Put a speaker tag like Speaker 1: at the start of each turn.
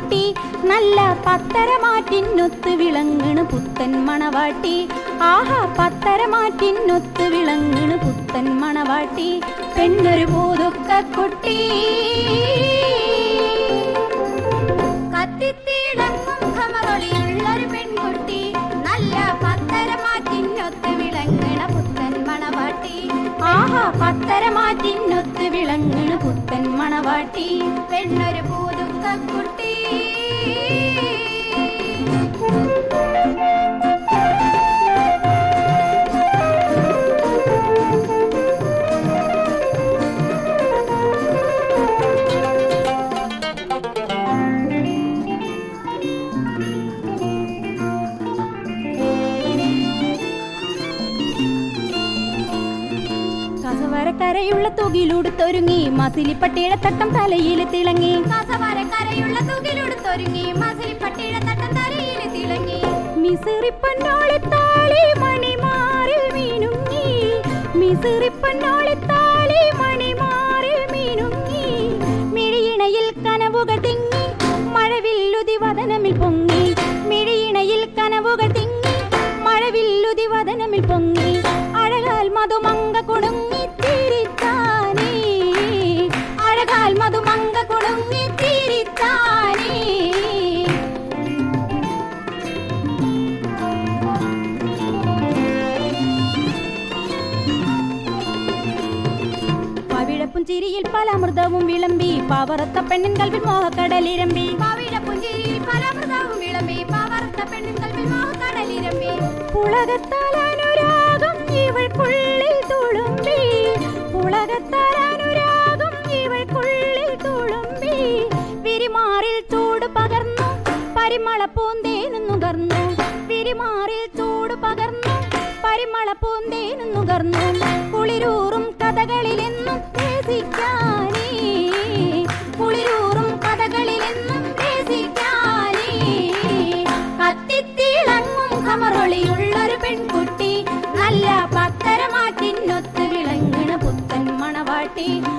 Speaker 1: പെൺകുട്ടി നല്ല പത്തരമാറ്റിനൊത്ത് വിളങ്ങണ് പുത്തൻ മണവാട്ടി ആഹാ പത്തരമാറ്റിനൊത്ത് വിളങ്ങണ് പുത്തൻ മണവാട്ടി പെണ്ണൊരു പൂതുക്ക കുട്ടി കത്തിത്തിളങ്ങും ഖമറൊളിയുള്ളൊരു പെൺകുട്ടി നല്ല പത്തരമാറ്റിനൊത്ത് വിളങ്ങണ പുത്തൻ മണവാട്ടി ആഹാ പത്തരമാറ്റിനൊത്ത് വിളങ്ങണ പുത്തൻ മണവാട്ടി പെണ്ണൊരു പൂതുക്ക കുട്ടി കസവരക്കരയുള്ള തുകിലുടുത്തൊരുങ്ങി മസിലിപ്പട്ടിയുടെ തട്ടം തലയിൽ തിളങ്ങി കസവരക്കരയുള്ള തുകിലുടുത്തൊരുങ്ങി മസിലിപ്പട്ടിയുടെ തട്ടം തലയിൽ തിളങ്ങി മിസിറിപ്പന്നോളിത്താളി മണിമാറിൽ മീനുങ്ങി മിസിറിപ്പന്നോളിത്താളി മണിമാറിൽ മീനുങ്ങി മിഴിയിണയിൽ കനവുകൾ തിങ്ങി മഴവില്ലുതി വദനമിൽ പൊങ്ങി മിഴിയിണയിൽ കനവുകൾ തിങ്ങി മഴവില്ലുതി വദനമിൽ പൊങ്ങി അഴകാൽ മധുമങ്ക കുണുങ്ങി തിരിത്താനേ അഴകാൽ മധുമങ്ക കുണുങ്ങി തിരിത്താനേ പവിഴപ്പുഞ്ചിരിയിൽ പല അമൃതവും വിളമ്പി പവറത്ത പെണ്ണിൻ കൽവിൽ മോഹക്കടലിരമ്പി പവിഴപ്പുഞ്ചിരിയിൽ പല അമൃതവും വിളമ്പി പവറത്ത പെണ്ണിൻ കൽവിൽ മോഹക്കടലിരമ്പി പുളകത്താൽ അനുരാഗം ഇവൾക്കുള്ളിൽ തുളുമ്പി പുളകത്താൽ അനുരാഗം ഇവൾക്കുള്ളിൽ തുളുമ്പി വിരിമാറിൽ ചൂട് പകർന്നു പരിമള പൂന്തേനും നുകർന്നു വിരിമാറിൽ ചൂട് പകർന്നു പരിമള പൂന്തേനും നുകർന്നു കുളിരൂറും കഥകളിലെന്നും രസിക്കാനേ കുളിരൂറും കഥകളിലെന്നും രസിക്കാനേ കത്തിത്തിളങ്ങും കമറൊളിയുള്ളൊരു പെൺകുട്ടി നല്ല പത്തരമാറ്റിനൊത്ത് വിളങ്ങണ പുത്തൻ മണവാട്ടി